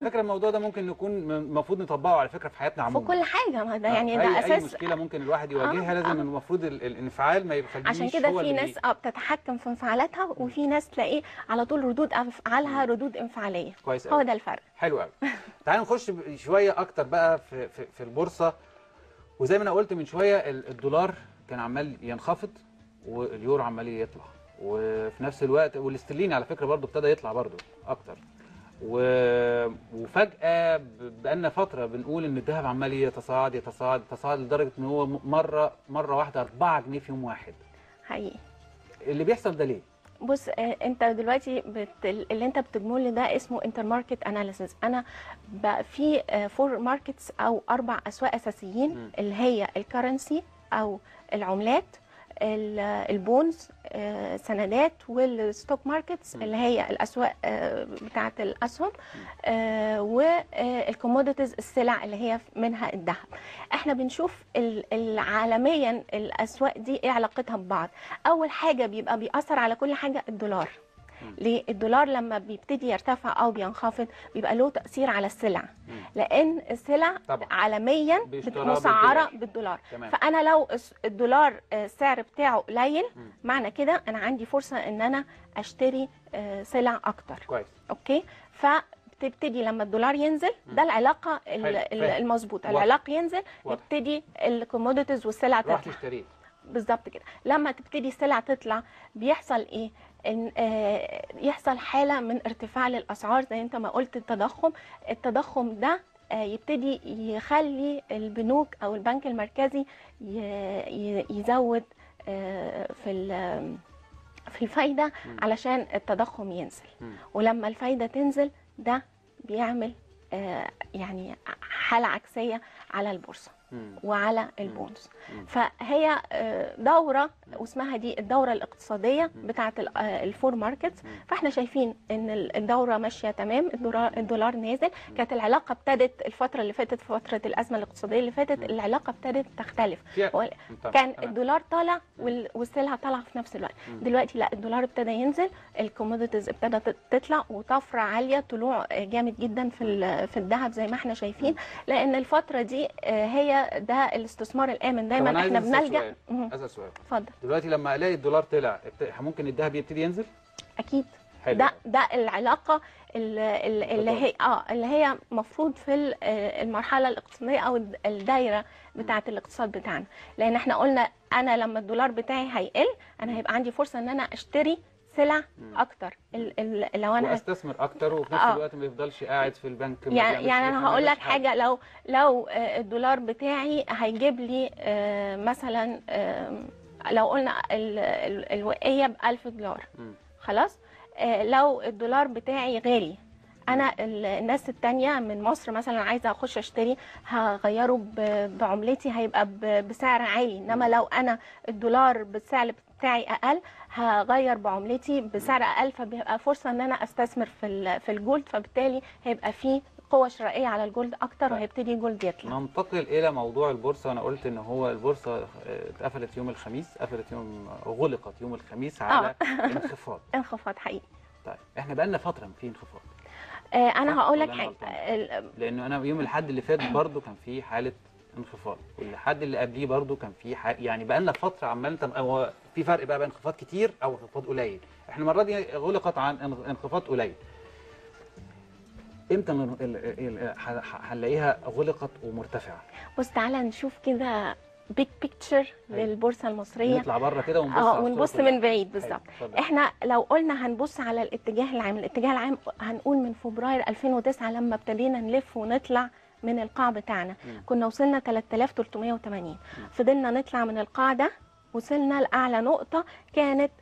فكره الموضوع ده ممكن نكون م- المفروض نطبقه على فكره في حياتنا في عموما كل حاجه ما ده آه، يعني أي ده اي اساس مشكله ممكن الواحد يواجهها آه، لازم آه. المفروض ال- الانفعال ما يخليش عشان كده هو في اللي ناس اه بتتحكم في انفعالاتها وفي ناس تلاقيه على طول ردود افعالها ردود انفعاليه كويس هو قوي ده الفرق حلو قوي تعالوا نخش ب- شويه اكتر بقى في في, في البورصه وزي ما انا قلت من شويه ال- الدولار كان عمال ينخفض واليورو عمال يطلع وفي نفس الوقت والاسترليني على فكره برضو ابتدى يطلع برضو اكتر و... وفجاه ب- بقالنا فتره بنقول ان الذهب عمال يتصاعد يتصاعد يتصاعد لدرجه ان هو م- مره مره واحده 4 جنيه في يوم واحد حقيقي اللي بيحصل ده ليه؟ بص آه، انت دلوقتي بت... اللي انت بتجمله ده اسمه انتر ماركت اناليسيس انا بقى في فور ماركتس او اربع اسواق اساسيين مم. اللي هي الكرنسي او العملات ال- البونز آه، سندات والستوك ماركتس مم. اللي هي الاسواق آه، بتاعه الاسهم والكوموديتيز السلع اللي هي منها الذهب احنا بنشوف ال- ال- عالميا الاسواق دي ايه علاقتها ببعض اول حاجه بيبقى بيأثر على كل حاجه الدولار مم. ليه الدولار لما بيبتدي يرتفع او بينخفض بيبقى له تأثير على السلع مم. لان السلع طبعا. عالميا بيشترى مسعره بالدولار. بالدولار تمام فانا لو الس- الدولار آه، السعر بتاعه قليل مم. معنى كده انا عندي فرصه ان انا اشتري آه، سلع اكتر كويس اوكي فبتبتدي لما الدولار ينزل مم. ده العلاقه ال- حلو، ال- فاهم. المظبوطه واضح. العلاقه ينزل واضح. يبتدي الكوموديتيز والسلع رحت تطلع اشتريت بالظبط كده لما تبتدي السلع تطلع بيحصل ايه إن آه يحصل حاله من ارتفاع للاسعار زي انت ما قلت التضخم التضخم ده آه يبتدي يخلي البنوك او البنك المركزي ي- ي- يزود آه في ال- في الفايده مم. علشان التضخم ينزل مم. ولما الفايده تنزل ده بيعمل آه يعني حاله عكسيه على البورصه مم. وعلى البونز مم. فهي آه، دورة واسمها دي الدورة الاقتصادية بتاعة ال- آه، الفور ماركتس مم. فاحنا شايفين ان ال- الدورة ماشية تمام الدولار, الدولار نازل كانت العلاقة ابتدت الفترة اللي فاتت في فترة الأزمة الاقتصادية اللي فاتت مم. العلاقة ابتدت تختلف في- وال- طبعا. كان تمام. الدولار طالع وال- والسلعة طالعة في نفس الوقت مم. دلوقتي لا الدولار ابتدى ينزل الكوموديتيز ابتدت تطلع وطفرة عالية طلوع آه، جامد جدا في ال- في الذهب زي ما احنا شايفين لان الفترة دي آه، هي ده الاستثمار الآمن طب دايما أنا عايز احنا أسأل بنلجأ سؤال. مم، اسال سؤال اتفضل دلوقتي لما الاقي الدولار طلع ابت- ممكن الذهب يبتدي ينزل اكيد حلو ده ده العلاقه ال- ال- اللي هي اه اللي هي مفروض في ال- آه، المرحله الاقتصاديه او الد- الدايره بتاعه الاقتصاد بتاعنا لان احنا قلنا انا لما الدولار بتاعي هيقل انا هيبقى عندي فرصه ان انا اشتري سلع مم. اكتر ال- ال- لو انا واستثمر اكتر وفي نفس آه. الوقت ما يفضلش قاعد في البنك ما يعني بيعملش يعني ربح، انا ما هقول لك بيعملش حاجه لو لو آه، الدولار بتاعي هيجيب لي آه، مثلا آه، لو قلنا ال- ال- الوقيه ب 1000 دولار مم. خلاص آه، لو الدولار بتاعي غالي انا ال- الناس التانية من مصر مثلا عايزه اخش اشتري هغيره ب- بعملتي هيبقى ب- بسعر عالي انما لو انا الدولار بالسعر بتاعي اقل هغير بعملتي بسعر اقل فبيبقى فرصه ان انا استثمر في ال- في الجولد فبالتالي هيبقى في قوه شرائيه على الجولد اكتر طيب. وهيبتدي الجولد يطلع ننتقل الى موضوع البورصه وانا قلت ان هو البورصه آه، اتقفلت يوم الخميس قفلت يوم غلقت يوم الخميس على انخفاض انخفاض حقيقي طيب احنا بقالنا فتره في انخفاض آه، صح انا هقول لك ولا أنا حاجه غلطان؟ ال- لانه انا يوم الاحد اللي فات برضو كان في حاله انخفاض والحد اللي قبليه برضو كان في ح... يعني بقالنا فتره عمال طب هو في فرق بقى بين انخفاض كتير او انخفاض قليل احنا المره دي غلقت عن انخ- انخفاض قليل امتى ال- ال- ال- ح- هنلاقيها غلقت ومرتفعه بص تعالى نشوف كده بيج بيكتشر أيوة. للبورصه المصريه نطلع بره كده ونبص اه على الصورة ونبص كلها. من بعيد بالظبط حلو، اتفضل. احنا لو قلنا هنبص على الاتجاه العام الاتجاه العام هنقول من فبراير 2009 لما ابتدينا نلف ونطلع من القاع بتاعنا مم. كنا وصلنا 3380 فضلنا نطلع من القاع ده وصلنا لأعلى نقطة كانت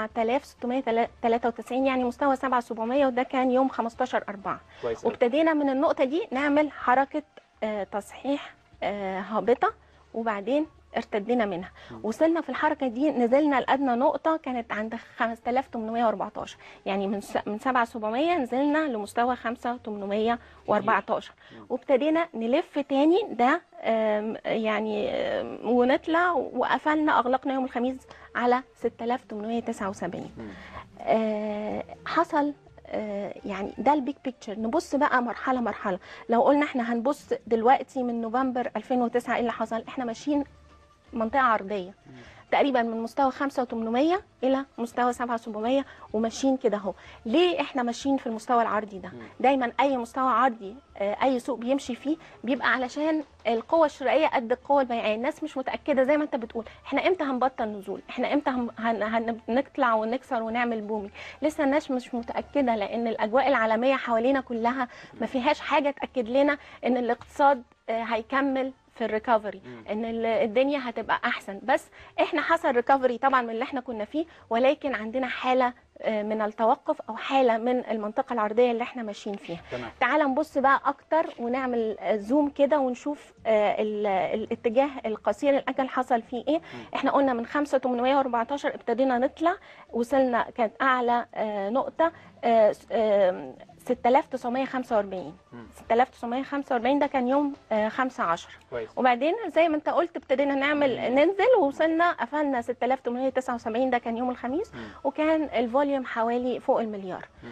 7693 يعني مستوى 7700 وده كان يوم 15 4 كويس أوي. وابتدينا من النقطة دي نعمل حركة آه، تصحيح آه، هابطة وبعدين ارتدينا منها وصلنا في الحركة دي نزلنا لأدنى نقطة كانت عند 5814 يعني من س- من 7700 نزلنا لمستوى 5814 وابتدينا نلف تاني ده آم، يعني آم، ونطلع وقفلنا أغلقنا يوم الخميس على 6879 مم. آه، حصل آه، يعني ده البيج بيكتشر نبص بقى مرحله مرحله لو قلنا احنا هنبص دلوقتي من نوفمبر 2009 ايه اللي حصل احنا ماشيين منطقه عرضيه تقريبا من مستوى 5800 الى مستوى 7700 وماشيين كده اهو ليه احنا ماشيين في المستوى العرضي ده دايما اي مستوى عرضي آه، اي سوق بيمشي فيه بيبقى علشان القوه الشرائيه قد القوه البيعيه الناس مش متاكده زي ما انت بتقول احنا امتى هنبطل نزول احنا امتى هن- هن- هنطلع ونكسر ونعمل بومي لسه الناس مش متاكده لان الاجواء العالميه حوالينا كلها ما فيهاش حاجه تاكد لنا ان الاقتصاد آه، هيكمل في الريكفري ان ال- الدنيا هتبقى احسن بس احنا حصل ريكفري طبعا من اللي احنا كنا فيه ولكن عندنا حاله آه، من التوقف او حاله من المنطقه العرضيه اللي احنا ماشيين فيها تمام تعال نبص بقى اكتر ونعمل آه، زوم كده ونشوف آه، ال- الاتجاه القصير الاجل حصل فيه ايه احنا قلنا من 5814 ابتدينا نطلع وصلنا كانت اعلى آه، نقطه آه، س- آه، 6945 مم. 6945 ده كان يوم 5 10 كويس وبعدين زي ما انت قلت ابتدينا نعمل ننزل ووصلنا قفلنا 6879 ده كان يوم الخميس مم. وكان الفوليوم حوالي فوق المليار مم.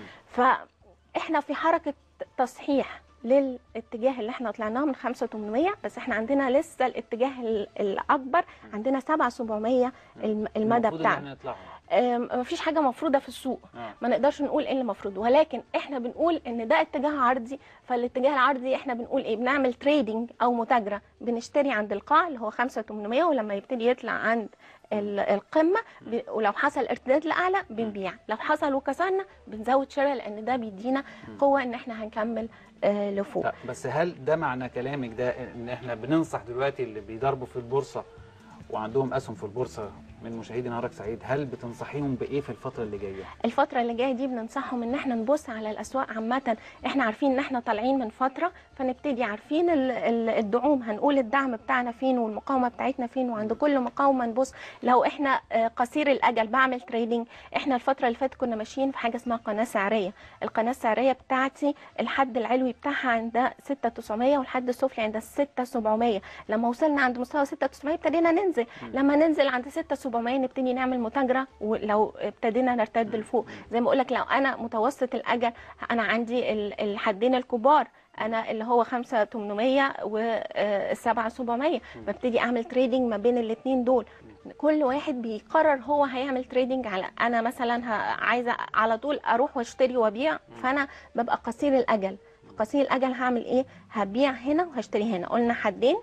فاحنا في حركه تصحيح للاتجاه اللي احنا طلعناه من 5800 بس احنا عندنا لسه الاتجاه ال- الاكبر عندنا 7700 الم- المدى المفروض إن بتاعنا احنا نطلعهم ام، مفيش حاجه مفروضه في السوق اه ما نقدرش نقول ايه اللي المفروض ولكن احنا بنقول ان ده اتجاه عرضي فالاتجاه العرضي احنا بنقول ايه بنعمل تريدنج او متاجره بنشتري عند القاع اللي هو 5800 ولما يبتدي يطلع عند ال- القمه ب- ولو حصل ارتداد لاعلى بنبيع لو حصل وكسرنا بنزود شراء لان ده بيدينا قوه ان احنا هنكمل آه، لفوق لا بس هل ده معنى كلامك ده ان احنا بننصح دلوقتي اللي بيضربوا في البورصه وعندهم اسهم في البورصه من مشاهدي نهارك سعيد هل بتنصحيهم بايه في الفتره اللي جايه؟ الفترة اللي جاية دي بننصحهم ان احنا نبص على الاسواق عامة احنا عارفين ان احنا طالعين من فترة فنبتدي عارفين ال- ال- الدعوم هنقول الدعم بتاعنا فين والمقاومة بتاعتنا فين وعند كل مقاومة نبص لو احنا آه، قصير الاجل بعمل تريدنج احنا الفترة اللي فاتت كنا ماشيين في حاجة اسمها قناة سعرية القناة السعرية بتاعتي الحد العلوي بتاعها عند 6900 والحد السفلي عند 6700 لما وصلنا عند مستوى 6900 ابتدينا ننزل لما ننزل عند 6700 نبتدي نعمل متاجره ولو ابتدينا نرتد لفوق زي ما اقول لك لو انا متوسط الاجل انا عندي ال- الحدين الكبار انا اللي هو 5800 و 7700 ببتدي اعمل تريدنج ما بين الاثنين دول كل واحد بيقرر هو هيعمل تريدنج على انا مثلا ه- عايزه على طول اروح واشتري وابيع فانا ببقى قصير الاجل قصير الاجل هعمل ايه هبيع هنا وهشتري هنا قلنا حدين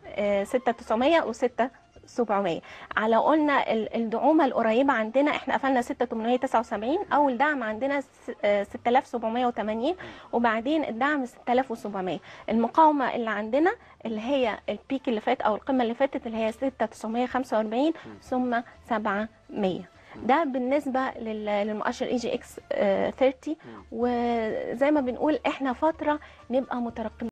6900 و 6700 على قلنا ال- الدعومه القريبه عندنا احنا قفلنا 6879 اول دعم عندنا س- آه، 6780 وبعدين الدعم 6700 المقاومه اللي عندنا اللي هي البيك اللي فات او القمه اللي فاتت اللي هي 6945 ثم 700 ده بالنسبه لل- للمؤشر اي جي اكس 30 وزي ما بنقول احنا فتره نبقى مترقبين